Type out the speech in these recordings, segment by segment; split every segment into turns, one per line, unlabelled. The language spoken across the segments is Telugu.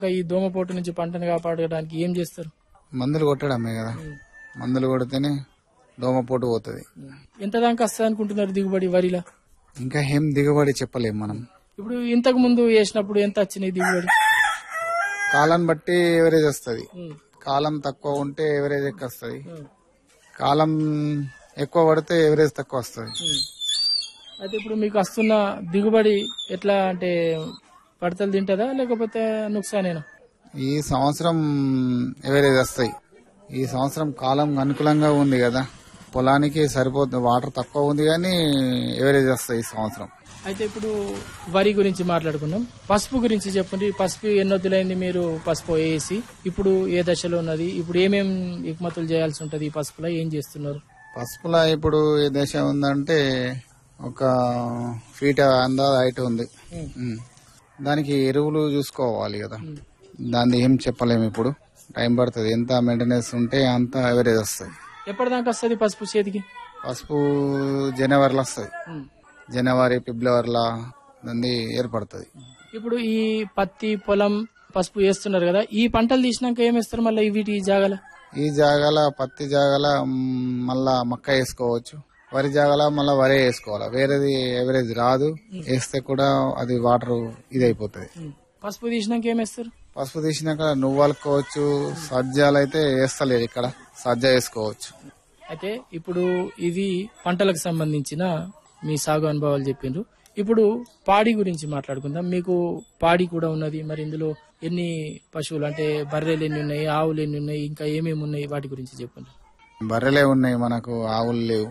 ఇంకా ఈ దోమపోటు నుంచి పంటను కాపాడడానికి ఏం చేస్తారు
మందులు కొట్టడమే కదా మందులు కొడితేనే దోమపోటు పోతుంది
ఎంత దాకా వస్తుంది అనుకుంటున్నారు దిగుబడి వరిలా
ఇంకా ఏం దిగుబడి చెప్పలేం మనం
ఇప్పుడు ఇంతకు ముందు వేసినప్పుడు ఎంత వచ్చినాయి దిగుబడి
కాలం బట్టి ఎవరేజ్ వస్తుంది
ఉమ్,
కాలం తక్కువ ఉంటే ఎవరేజ్ ఎక్కువ వస్తుంది
ఉమ్,
కాలం ఎక్కువ పడితే ఎవరేజ్ తక్కువ వస్తుంది
ఉమ్. అయితే ఇప్పుడు మీకు వస్తున్న దిగుబడి ఎట్లా అంటే పడతలు తింటదా లేకపోతే నుక్సానేనా
ఈ సంవత్సరం ఎవరేజ్ వస్తాయి ఈ సంవత్సరం కాలం అనుకూలంగా ఉంది కదా పొలానికి సరిపోతుంది వాటర్ తక్కువ ఉంది కానీ ఎవరేజ్ వస్తాయి ఈ సంవత్సరం
అయితే ఇప్పుడు వరి గురించి మాట్లాడుకుందాం పసుపు గురించి చెప్పండి పసుపు ఎన్నొద్దులైంది మీరు పసుపు వేసి ఇప్పుడు ఏ దశలో ఉన్నది ఇప్పుడు ఏమేం ఎగుమతులు చేయాల్సి ఉంటది ఈ పసుపులో ఏం చేస్తున్నారు
పసుపులో ఇప్పుడు ఏ దశ ఉందంటే ఒక ఫీట్ అందాజ హైట్ ఉంది ఉమ్. దానికి ఎరువులు చూసుకోవాలి కదా దాన్ని ఏం చెప్పలేము ఇప్పుడు టైం పడుతుంది ఎంత మెయింటెనెన్స్ ఉంటే అంత ఎవరేజ్ వస్తుంది
ఎప్పటిదాకా వస్తుంది పసుపు చేతికి
పసుపు జనవరిలో వస్తుంది
ఉమ్.
జనవరి ఫిబ్రవరిలో దాన్ని ఏర్పడుతుంది
ఇప్పుడు ఈ పత్తి పొలం పసుపు వేస్తున్నారు కదా ఈ పంటలు తీసినాక ఏం వేస్తారు మళ్ళీ వీటి జాగాల
ఈ జాగాల పత్తి జాగాల మ్, మళ్ళా మక్క వేసుకోవచ్చు వరి జాగాల మళ్ళా వరే వేసుకోవాలి వేరేది ఎవరేజ్ రాదు వేస్తే కూడా అది వాటర్ ఇది అయిపోతుంది
ఉమ్. పసుపు తీసినాక ఏం వేస్తారు
పసుపు తీసినాక నువ్వు అలుకోవచ్చు సజ్జాలు అయితే వేస్తలేదు ఇక్కడ సజ్జ వేసుకోవచ్చు
అయితే ఇప్పుడు ఇది పంటలకు సంబంధించిన మీ సాగు అనుభవాలు చెప్పిండ్రు ఇప్పుడు పాడి గురించి మాట్లాడుకుందాం మీకు పాడి కూడా ఉన్నది మరి ఇందులో ఎన్ని పశువులు అంటే బర్రెలు ఎన్ని ఉన్నాయి ఆవులు ఎన్ని ఉన్నాయి ఇంకా ఏమేమి ఉన్నాయి వాటి గురించి చెప్పండి
బర్రెలే ఉన్నాయి మనకు ఆవులు లేవు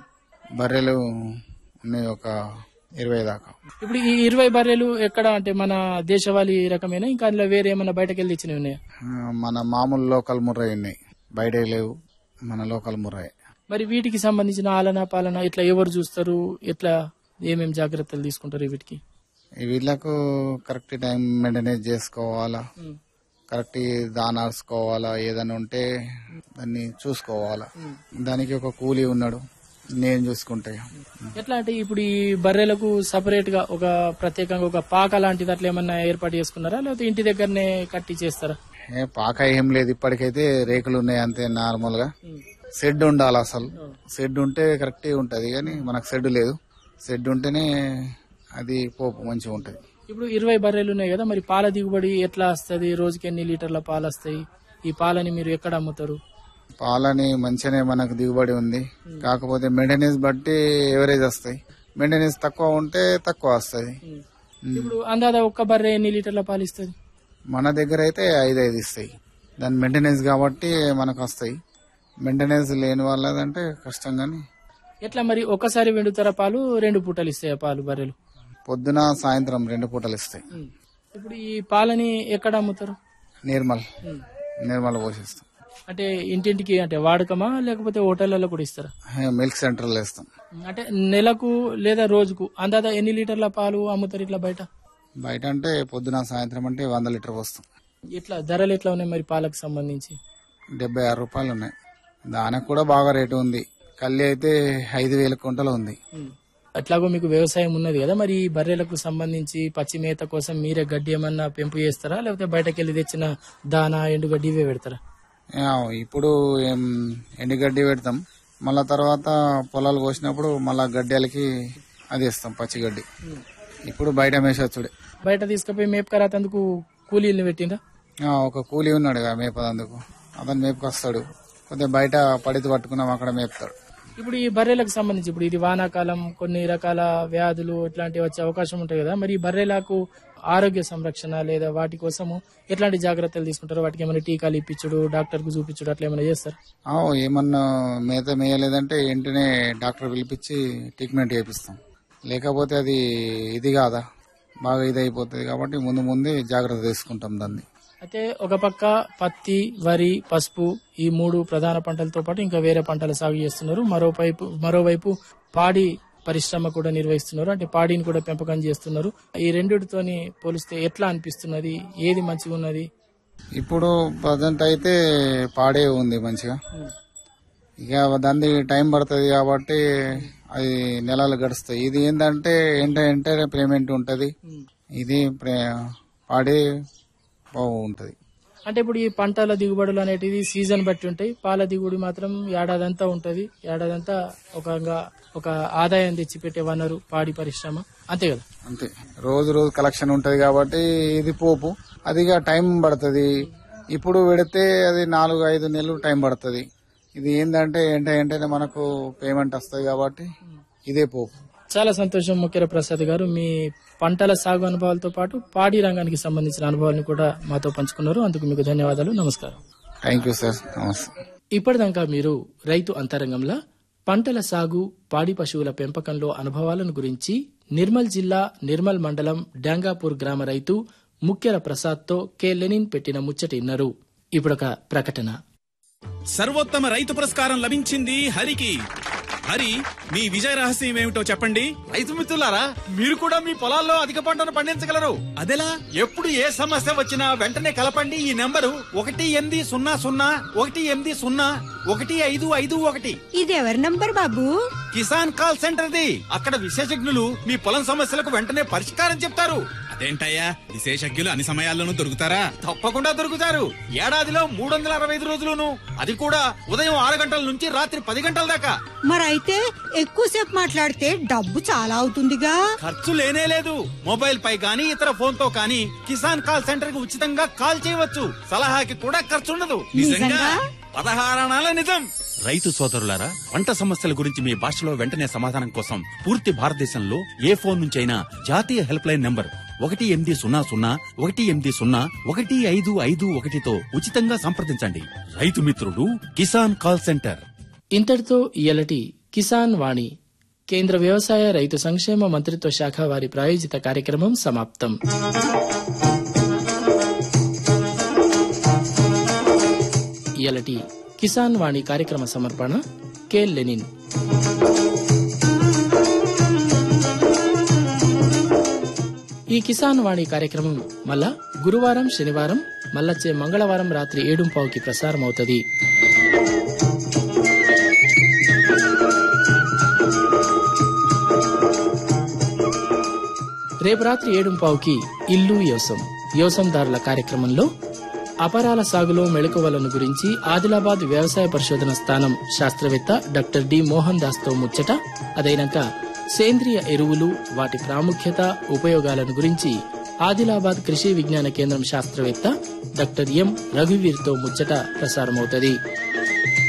బర్రెలు ఉన్నాయి ఒక ఇరవై దాకా
ఇప్పుడు ఈ ఇరవై బర్రెలు ఎక్కడ అంటే మన దేశవాళీ రకమేనా ఇంకా అందులో వేరే ఏమైనా బయటకు వెళ్ళి ఇచ్చినవి ఉన్నాయా
ఆ, మన మామూలు లోకల్ ముర్రై ఉన్నాయి బయట లేవు మన లోకల్ ముర్రై
మరి వీటికి సంబంధించిన ఆలన పాలన ఇట్లా ఎవరు చూస్తారు ఎట్లా ఏమేం జాగ్రత్తలు తీసుకుంటారు వీటికి
వీళ్ళకు కరెక్ట్ టైం మెయింటెనెన్స్ చేసుకోవాలా కరెక్ట్ దానార్చుకోవాలా ఏదైనా ఉంటే దాన్ని చూసుకోవాలా దానికి ఒక కూలీ ఉన్నాడు నేను చూసుకుంటే
ఎట్లా అంటే ఇప్పుడు ఈ బర్రెలకు సపరేట్ గా ఒక ప్రత్యేకంగా ఒక పాక లాంటిది అట్లా ఏమన్నా ఏర్పాటు చేసుకున్నారా లేకపోతే ఇంటి దగ్గరనే కట్టి చేస్తారా
ఏ పాక ఏం లేదు ఇప్పటికైతే రేకులు ఉన్నాయి అంతే నార్మల్ గా షెడ్ ఉండాలి అసలు షెడ్ ఉంటే కరెక్ట్ ఉంటది కానీ మనకు షెడ్ లేదు షెడ్ ఉంటేనే అది పోపు మంచిగా ఉంటది
ఇప్పుడు ఇరవై బర్రెలు ఉన్నాయి కదా మరి పాల దిగుబడి ఎట్లా వస్తుంది రోజుకి ఎన్ని లీటర్ల పాలు వస్తాయి ఈ పాలని మీరు ఎక్కడ అమ్ముతారు
పాలని మంచిగానే మనకు దిగుబడి ఉంది కాకపోతే మెయింటెనెన్స్ బట్టి ఎవరేజ్ వస్తాయి మెయింటెనెన్స్ తక్కువ ఉంటే తక్కువ వస్తుంది
ఇప్పుడు అందాదా ఒక్క బర్రె ఎన్ని లీటర్ల పాలు ఇస్తుంది
మన దగ్గర అయితే ఐదు ఐదు ఇస్తాయి దాని మెయింటెనెన్స్ కాబట్టి మనకు వస్తాయి మెయింటెనెన్స్ లేని వాళ్ళదంటే కష్టం కానీ
ఎట్లా మరి ఒకసారి వెండుతారా పాలు రెండు పూటలు ఇస్తాయా పాలు బర్రెలు
పొద్దున సాయంత్రం రెండు పూటలు ఇస్తాయి
ఇప్పుడు ఈ పాలని ఎక్కడ అమ్ముతారు
నిర్మల్ నిర్మల్ పోషిస్తాం
అంటే ఇంటింటికి అంటే వాడకమా లేకపోతే హోటళ్లలో కూడా ఇస్తారా
హే, మిల్క్ సెంటర్లో ఇస్తాం
అంటే నెలకు లేదా రోజుకు అందాదా ఎన్ని లీటర్ల పాలు అమ్ముతారు ఇట్లా బయట
బయట అంటే పొద్దున సాయంత్రం అంటే వంద లీటర్ పోస్తాం
ఇట్లా ధరలు ఎట్లా ఉన్నాయి మరి పాలకు సంబంధించి
డెబ్బై ఆరు రూపాయలు ఉన్నాయి దానికి కూడా బాగా రేటు ఉంది కల్లి అయితే ఐదు వేల కుంటలు ఉంది
అట్లాగో మీకు వ్యవసాయం ఉన్నది కదా మరి ఈ బర్రెలకు సంబంధించి పచ్చి మేత కోసం మీరే గడ్డి ఏమన్నా పెంపు చేస్తారా లేకపోతే బయటకు వెళ్ళి తెచ్చిన దానా ఎండుగడ్డి ఇవే పెడతారా
ఆ, ఇప్పుడు ఏం ఎండుగడ్డి పెడతాం మళ్ళా తర్వాత పొలాలు కోసినప్పుడు మళ్ళా గడ్డలకి అది ఇస్తాం పచ్చి గడ్డి ఇప్పుడు బయట మేసొచ్చుడే
బయట తీసుకుపోయి మేపుకరాతందుకు కూలీలను పెట్టిందా
ఆ, ఒక కూలి ఉన్నాడు కదా మేపదందుకు అతను మేపుకొస్తాడు కొద్దిగా బయట పడితే పట్టుకున్నాం అక్కడ మేపుతాడు
ఇప్పుడు ఈ బర్రెలకు సంబంధించి ఇప్పుడు ఇది వానాకాలం కొన్ని రకాల వ్యాధులు ఇట్లాంటివి వచ్చే అవకాశం ఉంటాయి కదా మరి ఈ బర్రెలకు ఆరోగ్య సంరక్షణ లేదా వాటి కోసము ఎట్లాంటి జాగ్రత్తలు తీసుకుంటారు వాటికి ఏమైనా టీకాలు ఇప్పించుడు డాక్టర్ కు చూపించుడు అట్లా ఏమైనా చేస్తారు
ఆ, ఏమన్నా మేత మేయలేదంటే వెంటనే డాక్టర్ పిలిపించి ట్రీట్మెంట్ చేపిస్తాం లేకపోతే అది ఇది కాదా బాగా ఇది అయిపోతుంది కాబట్టి ముందు ముందే జాగ్రత్త తీసుకుంటాం దాన్ని
అయితే ఒక పక్క పత్తి వరి పసుపు ఈ మూడు ప్రధాన పంటలతో పాటు ఇంకా వేరే పంటలు సాగు చేస్తున్నారు మరోవైపు మరోవైపు పాడి పరిశ్రమ కూడా నిర్వహిస్తున్నారు అంటే పాడిని కూడా పెంపకం చేస్తున్నారు ఈ రెండిటితోని పోలిస్తే ఎట్లా అనిపిస్తున్నది ఏది మంచిగా ఉన్నది
ఇప్పుడు ప్రజెంట్ అయితే పాడే ఉంది మంచిగా ఇక దాన్ని టైం పడుతుంది కాబట్టి అది నెలలు గడుస్తాయి ఇది ఏంటంటే ఎంట వెంటనే పేమెంట్ ఉంటుంది ఇది ప్రే- పాడే బాగుంటది
అంటే ఇప్పుడు ఈ పంటల దిగుబడులు అనేటివి సీజన్ బట్టి ఉంటాయి పాల దిగుబడి మాత్రం ఏడాదంతా ఉంటది ఏడాదంతా ఒక ఒక ఆదాయం తెచ్చిపెట్టే వనరు పాడి పరిశ్రమ అంతే కదా
అంతే రోజు రోజు కలెక్షన్ ఉంటది కాబట్టి ఇది పోపు అదిగా టైం పడుతుంది ఇప్పుడు పెడితే అది నాలుగు ఐదు నెలలు టైం పడుతుంది ఇది ఏంటంటే ఏంట ఏంటంటే మనకు పేమెంట్ వస్తుంది కాబట్టి ఇదే పోపు
చాలా సంతోషం ముఖ్యర ప్రసాద్ గారు మీ పంటల సాగు అనుభవాలతో పాటు పాడి రంగానికి సంబంధించిన అనుభవాలను కూడా మాతో పంచుకున్నారు అందుకు మీకు ధన్యవాదాలు నమస్కారం
థ్యాంక్ యూ సార్ నమస్తే
ఇప్పటిదాకా మీరు రైతు అంతరంగంలో పంటల సాగు పాడి పశువుల పెంపకంలో అనుభవాలను గురించి నిర్మల్ జిల్లా నిర్మల్ మండలం డాంగాపూర్ గ్రామ రైతు ముఖ్యర ప్రసాద్తో కె లెనిన్ పెట్టిన ముచ్చటి ఇన్నారు ఇప్పుడొక ప్రకటన
సర్వోత్తమ రైతు పురస్కారం లభించింది హరికి హరి మీ విజయ రహస్యం ఏమిటో చెప్పండి
రైతు మిత్రులారా మీరు కూడా మీ పొలాల్లో అధిక పంటను పండించగలరు
అదెలా
ఎప్పుడు ఏ సమస్య వచ్చినా వెంటనే కలపండి ఈ నెంబరు ఒకటి ఎనిమిది సున్నా సున్నా ఒకటి ఎనిమిది సున్నా ఒకటి ఐదు ఐదు ఒకటి
ఇది ఎవరి నంబర్ బాబు
కిసాన్ కాల్ సెంటర్ ది అక్కడ విశేషజ్ఞులు మీ పొలం సమస్యలకు వెంటనే పరిష్కారం చెప్తారు
అదేంటయ్యా విశేషజ్ఞులు అన్ని సమయాల్లోనూ దొరుకుతారా
తప్పకుండా దొరుకుతారు ఏడాదిలో మూడు వందల అరవై ఐదు రోజులును అది కూడా ఉదయం ఆరు గంటల నుంచి రాత్రి పది గంటల దాకా
మరైతే ఎక్కువసేపు మాట్లాడితే డబ్బు చాలా అవుతుందిగా
ఖర్చు లేనే లేదు మొబైల్ పై గానీ ఇతర ఫోన్ తో కానీ కిసాన్ కాల్ సెంటర్ కి ఉచితంగా కాల్ చేయవచ్చు సలహాకి కూడా ఖర్చు ఉండదు
నిజంగా?
పదహారణాల నిజం రైతు సోదరులారా పంట సమస్యల గురించి మీ భాషలో వెంటనే సమాధానం కోసం పూర్తి భారతదేశంలో ఏ ఫోన్ నుంచైనా జాతీయ హెల్ప్ లైన్ నంబర్ ఒకటి ఎనిమిది సున్నా సున్నా ఒకటి ఎనిమిది సున్నా ఒకటి ఐదు ఐదు ఒకటితో ఉచితంగా సంప్రదించండి రైతు మిత్రుడు కిసాన్ కాల్ సెంటర్
ఇంతటితో ఇయలటి కిసాన్ వాణి కేంద్ర వ్యవసాయ రైతు సంక్షేమ మంత్రిత్వ శాఖ వారి ప్రాయోజిత కార్యక్రమం సమాప్తం ఇయలటి కిసాన్ వాణి కార్యక్రమ సమర్పణ కె లెనిన్ ఈ కిసాన్ వాణి కార్యక్రమం మళ్ళా గురువారం శనివారం మళ్ళొచ్చే మంగళవారం రాత్రి ఏడుంపావుకి ప్రసారం అవుతుంది రేపు రాత్రి ఏడుంపావుకి ఇల్లు యోసం యోసందారుల కార్యక్రమంలో అపరాల సాగులో మెళకువలను గురించి ఆదిలాబాద్ వ్యవసాయ పరిశోధన స్థానం శాస్త్రవేత్త డాక్టర్ డి మోహన్ దాస్ తో ముచ్చట అదైనాక సేంద్రియ ఎరువులు వాటి ప్రాముఖ్యత ఉపయోగాలను గురించి ఆదిలాబాద్ కృషి విజ్ఞాన కేంద్రం శాస్త్రవేత్త డాక్టర్ ఎం రఘువీర్ తో ముచ్చట ప్రసారమవుతుంది